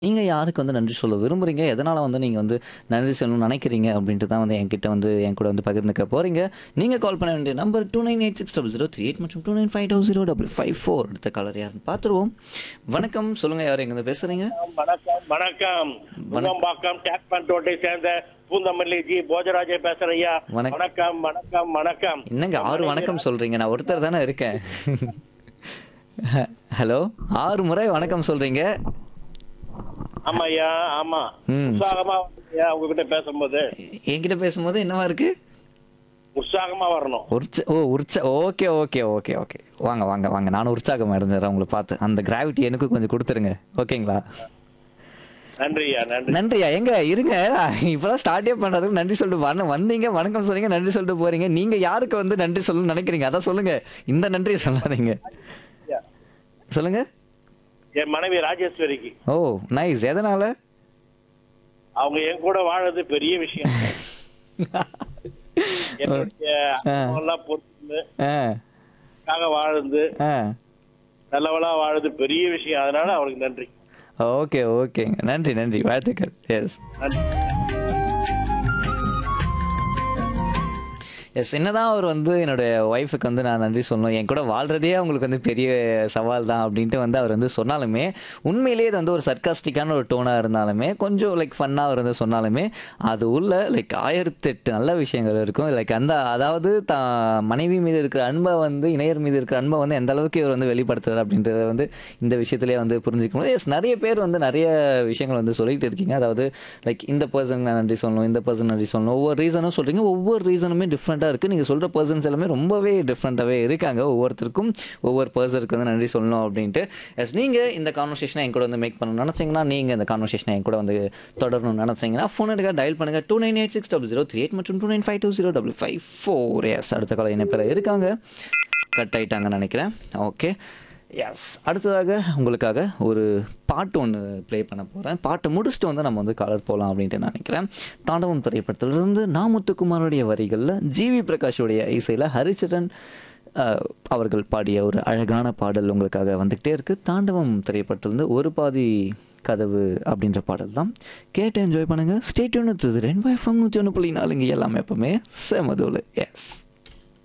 நீங்க யாருக்கு வந்து நன்றி சொல்ல விரும்புறீங்க? எதனால வந்து நீங்க வந்து நன்றி சொல்லணும்னு நினைக்கிறீங்க? அப்படின்ட்டு தான் வந்து என்கிட்ட வந்து என் கூட வந்து பகிர்ந்துக்க போறீங்க. நீங்க கால் பண்ண வேண்டிய நம்பர் 29860038 மற்றும் 29505554 அடுத்த காலர் யாருன்னு பார்த்துருவோம். வணக்கம். சொல்லுங்க யார் எங்கேருந்து பேசுறீங்க? வணக்கம் வணக்கம் முகம்பாக்கம் டேக் பண்டோட்டை சேர்ந்த பூந்தமல்லி ஜி போஜராஜே பேசுறேன் ஐயா வணக்கம். வணக்கம் வணக்கம் வணக்கம் என்னங்க ஆறு வணக்கம் சொல்றீங்க? நான் ஒருத்தர் தானே இருக்கேன். ஹலோ ஆறு முறை வணக்கம் சொல்றீங்க. ஆமா ஐயா ஆமா ம். உற்சாகமா வரணும் ஐயா உங்ககிட்ட பேசும்போது என்கிட்ட பேசும்போது என்னவா இருக்கு? உற்சாகமா வரணும் உற்ச ஓ உற்ச ஓகே ஓகே ஓகே ஓகே வாங்க வாங்க வாங்க நானும் உற்சாகமா இருந்துடுறேன் உங்களை பார்த்து அந்த கிராவிட்டி எனக்கு கொஞ்சம் கொடுத்துருங்க ஓகேங்களா நன்றி ஐயா நன்றி நன்றியா எங்க இருங்க இப்பதான் ஸ்டார்டே பண்றதுக்கு நன்றி சொல்லிட்டு வரணும் வந்தீங்க வணக்கம் சொன்னீங்க நன்றி சொல்லிட்டு போறீங்க நீங்க யாருக்கு வந்து நன்றி சொல்லணும்னு நினைக்கிறீங்க அதான் சொல்லுங்க இந்த நன்றி சொல்லாதீங்க ஐயா, சொல்லுங்க என் மனைவி ராஜேஸ்வரிக்கு ஓ நைஸ் எதனால அவங்க என் கூட வாழறது பெரிய விஷயம் என்னுடைய எல்லாம் பொறுத்து ஆ வாழ்ந்து ஆ நல்லவளா வாழுது பெரிய விஷயம் அதனால அவளுக்கு நன்றி ஓகே ஓகேங்க நன்றி நன்றி வாழ்த்துக்கள் எஸ் நன்றி எஸ் என்னதான் அவர் வந்து என்னுடைய ஒய்ஃபுக்கு வந்து நான் நன்றி சொல்லணும் என் கூட வாழ்றதே அவங்களுக்கு வந்து பெரிய சவால் தான் அப்படின்ட்டு வந்து அவர் வந்து சொன்னாலுமே உண்மையிலேயே இது வந்து ஒரு சர்க்காஸ்டிக்கான ஒரு டோனாக இருந்தாலுமே கொஞ்சம் லைக் ஃபன்னாக அவர் வந்து சொன்னாலுமே அது உள்ள லைக் ஆயிரத்தெட்டு நல்ல விஷயங்கள் இருக்கும் லைக் அந்த அதாவது தான் மனைவி மீது இருக்கிற அன்பை வந்து இணையர் மீது இருக்கிற அன்பை வந்து எந்த அளவுக்கு இவர் வந்து வெளிப்படுத்துறாரு அப்படின்றத வந்து இந்த விஷயத்திலே வந்து புரிஞ்சுக்க முடியும் எஸ் நிறைய பேர் வந்து நிறைய விஷயங்கள் வந்து சொல்லிட்டு இருக்கீங்க அதாவது லைக் இந்த பர்சன் நான் நன்றி சொல்லணும் இந்த பர்சன் நன்றி சொல்லணும் ஒவ்வொரு ரீசனும் சொல்றீங்க ஒவ்வொரு ரீசனுமே டிஃப்ரெண்ட்டாக இருக்குது நீங்கள் சொல்கிற பர்சன்ஸ் எல்லாமே ரொம்பவே டிஃப்ரெண்ட்டாகவே இருக்காங்க ஒவ்வொருத்தருக்கும் ஒவ்வொரு பர்சனுக்கு வந்து நன்றி சொல்லணும் அப்படின்ட்டு எஸ் நீங்கள் இந்த கான்வர்சேஷனை என் கூட வந்து மேக் பண்ணணும்னு நினச்சிங்கன்னா நீங்கள் இந்த கான்வர்சேஷனை என் கூட வந்து தொடரணும்னு நினச்சிங்கன்னா ஃபோன் எடுக்க டயல் பண்ணுங்கள் two nine eight six double zero three eight மற்றும் two nine five two zero double five four எஸ் அடுத்த கால இணைப்பில் இருக்காங்க கட் ஆயிட்டாங்கன்னு நினைக்கிறேன் ஓகே எஸ் அடுத்ததாக உங்களுக்காக ஒரு பாட்டு ஒன்று ப்ளே பண்ண போகிறேன் பாட்டை முடிச்சுட்டு வந்து நம்ம வந்து கலர் போகலாம் அப்படின்ட்டு நான் நினைக்கிறேன் தாண்டவம் திரைப்படத்திலிருந்து நாமுத்துக்குமாரோடைய வரிகளில் ஜிவி பிரகாஷோடைய இசையில் ஹரிச்சரன் அஹ், அவர்கள் பாடிய ஒரு அழகான பாடல் உங்களுக்காக வந்துக்கிட்டே இருக்குது தாண்டவம் திரைப்படத்திலிருந்து ஒரு பாதி கதவு அப்படின்ற பாடல் தான் கேட்டு என்ஜாய் பண்ணுங்கள் ஸ்டேட் ஒன்று ரெண்டு எஃப்எம் நூற்றி ஒன்று புள்ளி நாலுங்க எல்லாமே எப்பவுமே செமதூள் எஸ்